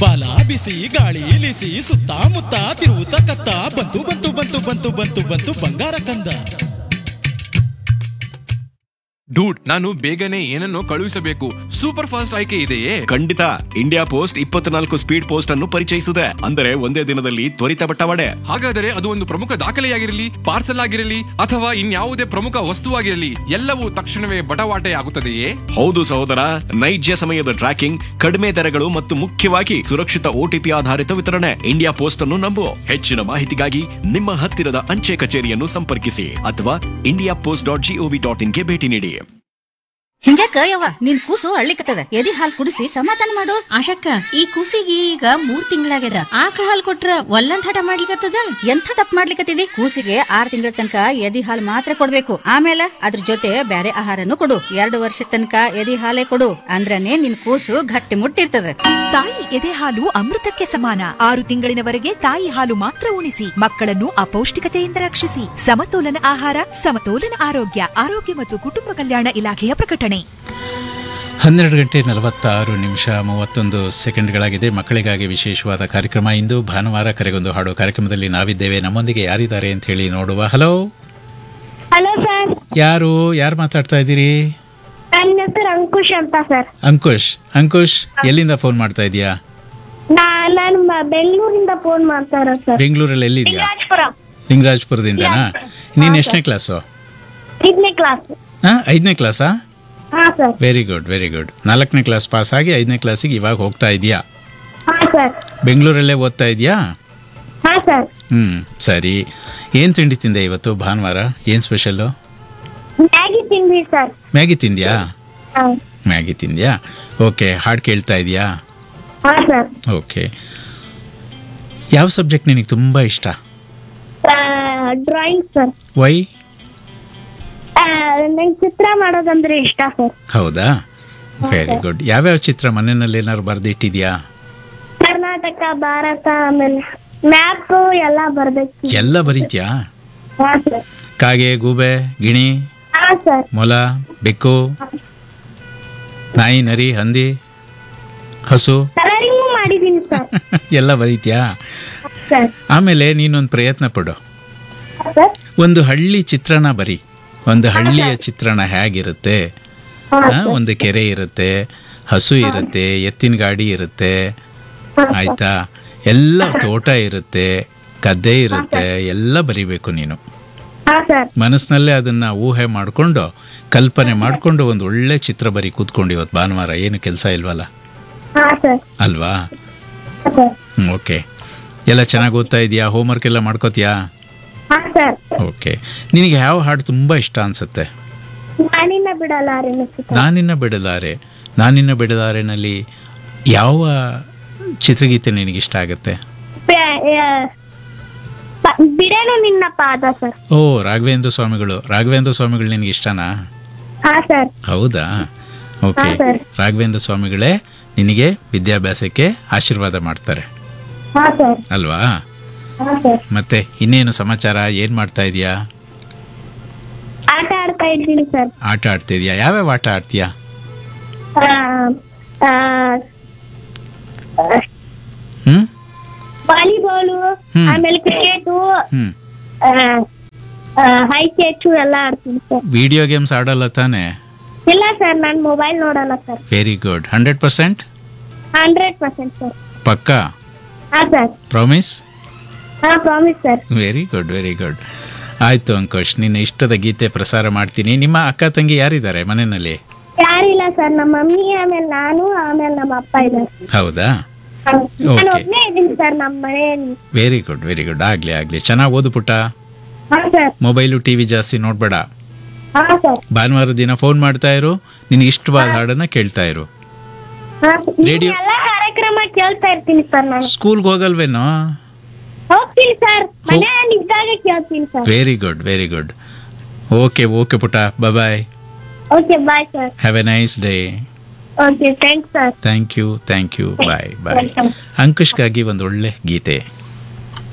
ಬಾಲ ಬಿಸಿ ಗಾಳಿ ಇಲಿಸಿ ಸುತ್ತಮುತ್ತ ತಿರುವುತ ಕತ್ತ ಬಂತು ಬಂತು ಬಂತು ಬಂತು ಬಂತು ಬಂತು ಬಂಗಾರ ಕಂದ ಡೂಡ್ ನಾನು ಬೇಗನೆ ಏನನ್ನೋ ಕಳುಹಿಸಬೇಕು ಸೂಪರ್ ಫಾಸ್ಟ್ ಆಯ್ಕೆ ಇದೆಯೇ ಖಂಡಿತ ಇಂಡಿಯಾ ಪೋಸ್ಟ್ ಇಪ್ಪತ್ನಾಲ್ಕು ಸ್ಪೀಡ್ ಪೋಸ್ಟ್ ಅನ್ನು ಪರಿಚಯಿಸಿದೆ ಅಂದರೆ ಒಂದೇ ದಿನದಲ್ಲಿ ತ್ವರಿತ ಬಟ್ಟವಾಡೆ ಹಾಗಾದರೆ ಅದು ಒಂದು ಪ್ರಮುಖ ದಾಖಲೆಯಾಗಿರಲಿ ಪಾರ್ಸಲ್ ಆಗಿರಲಿ ಅಥವಾ ಇನ್ಯಾವುದೇ ಪ್ರಮುಖ ವಸ್ತುವಾಗಿರಲಿ ಎಲ್ಲವೂ ತಕ್ಷಣವೇ ಬಟವಾಟೆ ಆಗುತ್ತದೆಯೇ ಹೌದು ಸಹೋದರ ನೈಜ ಸಮಯದ ಟ್ರ್ಯಾಕಿಂಗ್ ಕಡಿಮೆ ದರಗಳು ಮತ್ತು ಮುಖ್ಯವಾಗಿ ಸುರಕ್ಷಿತ ಓಟಿಪಿ ಆಧಾರಿತ ವಿತರಣೆ ಇಂಡಿಯಾ ಪೋಸ್ಟ್ ಅನ್ನು ನಂಬು ಹೆಚ್ಚಿನ ಮಾಹಿತಿಗಾಗಿ ನಿಮ್ಮ ಹತ್ತಿರದ ಅಂಚೆ ಕಚೇರಿಯನ್ನು ಸಂಪರ್ಕಿಸಿ ಅಥವಾ India post dot G O V dot ಇನ್ಗೆ ಭೇಟಿ ನೀಡಿ ಹಿಂಗ್ಯಾಕ ಯವ್ವ ನಿನ್ ಕೂಸು ಅಳ್ಳಿಕತ್ತದ ಎದಿ ಹಾಲ್ ಕುಡಿಸಿ ಸಮಾಧಾನ ಮಾಡು ಆಶಕ್ಕ ಈ ಕೂಸಿಗೆ ಈಗ ಮೂರ್ ತಿಂಗಳಾಗ್ಯದ ಆಕಳ ಹಾಲ್ ಕೊಟ್ರ ಒಲ್ಲಂದ್ ಹಠ ಮಾಡ್ಲಿಕತ್ತದ ಎಂಥ ತಪ್ಪು ಮಾಡ್ಲಿಕತ್ತಿದಿ ಕೂಸಿಗೆ ಆರ್ ತಿಂಗಳ ತನಕ ಎದಿ ಹಾಲ್ ಮಾತ್ರ ಕೊಡ್ಬೇಕು ಆಮೇಲೆ ಅದ್ರ ಜೊತೆ ಬ್ಯಾರೆ ಆಹಾರನು ಕೊಡು ಎರಡು ವರ್ಷ ತನಕ ಎದಿ ಹಾಲೇ ಕೊಡು ಅಂದ್ರನೇ ನಿನ್ ಕೂಸು ಗಟ್ಟಿ ಮುಟ್ಟಿರ್ತದ ತಾಯಿ ಎದೆ ಹಾಲು ಅಮೃತಕ್ಕೆ ಸಮಾನ ಆರು ತಿಂಗಳಿನವರೆಗೆ ತಾಯಿ ಹಾಲು ಮಾತ್ರ ಉಣಿಸಿ ಮಕ್ಕಳನ್ನು ಅಪೌಷ್ಟಿಕತೆಯಿಂದ ರಕ್ಷಿಸಿ ಸಮತೋಲನ ಆಹಾರ ಸಮತೋಲನ ಆರೋಗ್ಯ ಆರೋಗ್ಯ ಮತ್ತು ಕುಟುಂಬ ಕಲ್ಯಾಣ ಇಲಾಖೆಯ ಪ್ರಕಟಣೆ ಹನ್ನೆರಡು ಗಂಟೆ ನಲವತ್ತಾರು ನಿಮಿಷ ಮೂವತ್ತೊಂದು ಸೆಕೆಂಡ್ಗಳಾಗಿದೆ ಮಕ್ಕಳಿಗಾಗಿ ವಿಶೇಷವಾದ ಕಾರ್ಯಕ್ರಮ ಇಂದು ಭಾನುವಾರ ಕರೆಗೊಂದು ಹಾಡು ಕಾರ್ಯಕ್ರಮದಲ್ಲಿ ನಾವಿದ್ದೇವೆ ನಮ್ಮೊಂದಿಗೆ ಯಾರಿದ್ದಾರೆ ಅಂತ ಹೇಳಿ ನೋಡುವ ಹಲೋ ಹಲೋ ಸರ್ ಯಾರು ಯಾರು ಮಾತಾಡ್ತಾ ಇದ್ದೀರಿ ನನ್ನ ಹೆಸರು ಅಂಕುಶ್ ಅಂತ ಸರ್ ಅಂಕುಶ್ ಅಂಕುಶ್ ಎಲ್ಲಿಂದ ಫೋನ್ ಮಾಡ್ತಾ ಇದೀಯಾ ನಾ ನಾನು ಮ- ಬೆಂಗಳೂರಿಂದ ಫೋನ್ ಮಾಡ್ತಾ ಇರೋದು ಸರ್ ಬೆಂಗಳೂರಲ್ಲಿ ಎಲ್ಲಿದ್ಯಾ ರಾಜಪುರ ಲಿಂಗರಾಜಪುರದಿಂದನಾ ನೀನು ಎಷ್ಟನೇ ಕ್ಲಾಸು ಐದನೇ ಕ್ಲಾಸ್ ಹಾಂ ಐದನೇ ಕ್ಲಾಸಾ ಹಾ sir very good very good ನಾಲ್ಕನೇ ಕ್ಲಾಸ್ ಪಾಸ್ ಆಗಿ ಐದನೇ ಕ್ಲಾಸಿಗೆ ಇವಾಗ ಹೋಗ್ತಾ ಇದೀಯಾ ಹಾ ಸರ್ ಬೆಂಗಳೂರಲ್ಲೇ ಓದ್ತಾ ಇದೆಯಾ ಹಾ ಸರ್ ಹ್ಞೂ ಸರಿ ಏನು ತಿಂಡಿ ತಿಂದೆ ಇವತ್ತು ಭಾನುವಾರ ಏನು ಸ್ಪೆಷಲ್ಲು ಮ್ಯಾಗಿ ತಿಂದ್ವಿ ಸರ್ ಮ್ಯಾಗಿ ತಿಂದ್ಯಾ ಹಾ ಮ್ಯಾಗಿ ತಿಂದ್ಯಾ ಓಕೆ ಹಾಡು ಕೇಳ್ತಾ ಇದೆಯಾ ಹಾ ಸರ್ ಓಕೆ ಯಾವ ಸಬ್ಜೆಕ್ಟ್ ನಿನಗೆ ತುಂಬ ಇಷ್ಟ ಡ್ರಾಯಿಂಗ್ ಸರ್ ವೈ ನಂಗೆ ಚಿತ್ರ ಮಾಡೋದಂದ್ರೆ ಇಷ್ಟ ಸರ್ ಹೌದಾ ವೆರಿ ಗುಡ್ ಯಾವ್ಯಾವ ಚಿತ್ರ ಮನೆಯಲ್ಲಿ ಏನಾದ್ರು ಬರೆದಿಟ್ಟಿದ್ಯಾ ಕರ್ನಾಟಕ ಭಾರತ ಆಮೇಲೆ ಮ್ಯಾಪ್ ಎಲ್ಲ ಬರ್ಬೇಕು ಎಲ್ಲ ಬರೀತ್ಯಾ ಹಾ ಸರ್ ಕಾಗೆ ಗೂಬೆ ಗಿಣಿ ಹಾ ಸರ್ ಮೊಲ ಬೆಕ್ಕು ನಾಯಿ ನರಿ ಹಂದಿ ಹಸು ಕಲರಿಂಗು ಮಾಡಿದೀನಿ ಸರ್ ಎಲ್ಲ ಬರೀತ್ಯಾ ಸರ್ ಆಮೇಲೆ ನೀನೊಂದು ಪ್ರಯತ್ನ ಪಡು ಸರ್ ಒಂದು ಹಳ್ಳಿ ಚಿತ್ರಣ ಬರಿ ಒಂದು ಹಳ್ಳಿಯ ಚಿತ್ರಣ ಹೇಗಿರುತ್ತೆ ಹಾ ಆ, ಒಂದು ಕೆರೆ ಇರುತ್ತೆ ಹಸು ಇರುತ್ತೆ ಎತ್ತಿನ ಗಾಡಿ ಇರುತ್ತೆ ಆಯ್ತಾ ಎಲ್ಲ ತೋಟ ಇರುತ್ತೆ ಗದ್ದೆ ಇರುತ್ತೆ ಎಲ್ಲ ಬರಿಬೇಕು ನೀನು ಹಾ ಸರ್ ಮನಸ್ಸಿನಲ್ಲೇ ಅದನ್ನ ಊಹೆ ಮಾಡಿಕೊಂಡು ಕಲ್ಪನೆ ಮಾಡಿಕೊಂಡು ಒಂದು ಒಳ್ಳೆ ಚಿತ್ರ ಬರಿ ಕೂತ್ಕೊಂಡು ಇವತ್ತು ಭಾನುವಾರ ಏನು ಕೆಲಸ ಇಲ್ವಲ್ಲ ಹಾ ಸರ್ ಅಲ್ವಾ ಹಾ ಸರ್ ಹ್ಮ್ ಓಕೆ ಎಲ್ಲ ಚೆನ್ನಾಗಿ ಓದ್ತಾ ಇದೆಯಾ ಹೋಮ್ವರ್ಕ್ ಎಲ್ಲ ಮಾಡ್ಕೋತೀಯಾ ಹಾ ಸರ್ ಓಕೆ ನಿನಗೆ ಯಾವ ಹಾಡು ತುಂಬ ಇಷ್ಟ ಅನ್ಸುತ್ತೆ ನಾನಿನ್ನ ಬಿಡಲ್ಲ ಅನಿಸುತ್ತೆ ನಾನಿನ್ನ ಬಿಡಲಾರೆ ನಾನಿನ್ನ ಬಿಡಲಾರೆನಲ್ಲಿ ಯಾವ ಚಿತ್ರಗೀತೆ ನಿನಗೆ ಇಷ್ಟ ಆಗುತ್ತೆ ಬಿಡೇನು ನಿನ್ನ ಪಾದ ಸರ್ ಓ ರಾಘವೇಂದ್ರ ಸ್ವಾಮಿಗಳು ರಾಘವೇಂದ್ರ ಸ್ವಾಮಿಗಳು ನಿನಗೆ ಇಷ್ಟನಾ ಹಾ ಸರ್ ಹೌದಾ ಓಕೆ ಹಾ, ಸರ್. ರಾಘವೇಂದ್ರ ಸ್ವಾಮಿಗಳೇ ನಿನಗೆ ವಿದ್ಯಾಭ್ಯಾಸಕ್ಕೆ ಆಶೀರ್ವಾದ ಮಾಡ್ತಾರೆ ಹಾ ಸರ್ ಅಲ್ವಾ ಹಾ ಸರ್ ಮತ್ತೆ ಇನ್ನೇನು ಸಮಾಚಾರ ಏನ್ ಮಾಡ್ತಾ ಇದೀಯಾ ಆಟ ಆಡ್ತಾ ಇದ್ದೀನಿ ಸರ್ ಆಟ ಆಡ್ತಿದ್ಯಾ ಯಾವ್ಯಾವ ಆಟ ಆಡ್ತೀಯಾ ಆ, ಆ, ಹ್ಮ್ ವಾಲಿಬಾಲು ಹ್ಮ್. ಆಮೇಲೆ ಕ್ರಿಕೆಟು ಹ್ಮ್ ಹೈ ಕೆಚ್ಚು ಎಲ್ಲ ಆಡ್ತೀನಿ ಸರ್ ವಿಡಿಯೋ ಗೇಮ್ಸ್ ಆಡಲ್ಲ ತಾನೆ ಇಲ್ಲ ಸರ್ ನಾನು ಮೊಬೈಲ್ ನೋಡಲ್ಲ sir very good hundred percent hundred percent sir ಪಕ್ಕಾ ಹಾ ಸರ್ ಪ್ರಾಮಿಸ್ ಹಾ promise sir very good very good ಆಯ್ತು ಅಂಕುಶ್ ನಿನ್ನ ಇಷ್ಟದ ಗೀತೆ ಪ್ರಸಾರ ಮಾಡ್ತೀನಿ ನಿಮ್ಮ ಅಕ್ಕ ತಂಗಿ ಯಾರಿದ್ದಾರೆ ಮನೆಯಲ್ಲಿ ಯಾರಿಲ್ಲ ಸರ್ ನಮ್ಮ ಮಮ್ಮಿ ಆಮೇಲೆ ನಾನು ಆಮೇಲೆ ನಮ್ಮ ಅಪ್ಪ ಇದ್ದಾರೆ ಹೌದಾ ನಾನು Okay. ಒಬ್ಬನೇ ಇದ್ದೀನಿ ಸರ್ ನಮ್ಮ ಮನೆಯಲ್ಲಿ ವೆರಿ ಗುಡ್ ವೆರಿ ಗುಡ್ ಆಗ್ಲಿ ಆಗ್ಲಿ ಚೆನ್ನಾಗಿ ಓದು ಪುಟ್ಟ ಹಾ ಸರ್ ಮೊಬೈಲು ಟಿವಿ ಜಾಸ್ತಿ ನೋಡ್ಬೇಡ ಹಾ ಸರ್ ಭಾನುವಾರ ದಿನ ಫೋನ್ ಮಾಡ್ತಾ ಇರು ನಿನಗೆ ಇಷ್ಟವಾದ ಹಾಡನ್ನ ಕೇಳ್ತಾ ಇರು ಹಾ Radio- ಎಲ್ಲ ಕಾರ್ಯಕ್ರಮ ಕೇಳ್ತಾ ಇರ್ತೀನಿ ಸರ್ ನಾನು ಸ್ಕೂಲ್ಗೆ ಹೋಗಲ್ವೇನೋ ಹೋಗ್ತೀನಿ ಸರ್ ಮನೆಯಲ್ಲಿ ಇದ್ದಾಗ ಕೇಳ್ತೀನಿ sir very good very good okay okay ಪುಟ್ಟ bye okay bye sir have a nice day okay thanks sir thank you thank you bye bye welcome ಅಂಕುಶ್ಗಾಗಿ ಒಂದು ಒಳ್ಳೆ ಗೀತೆ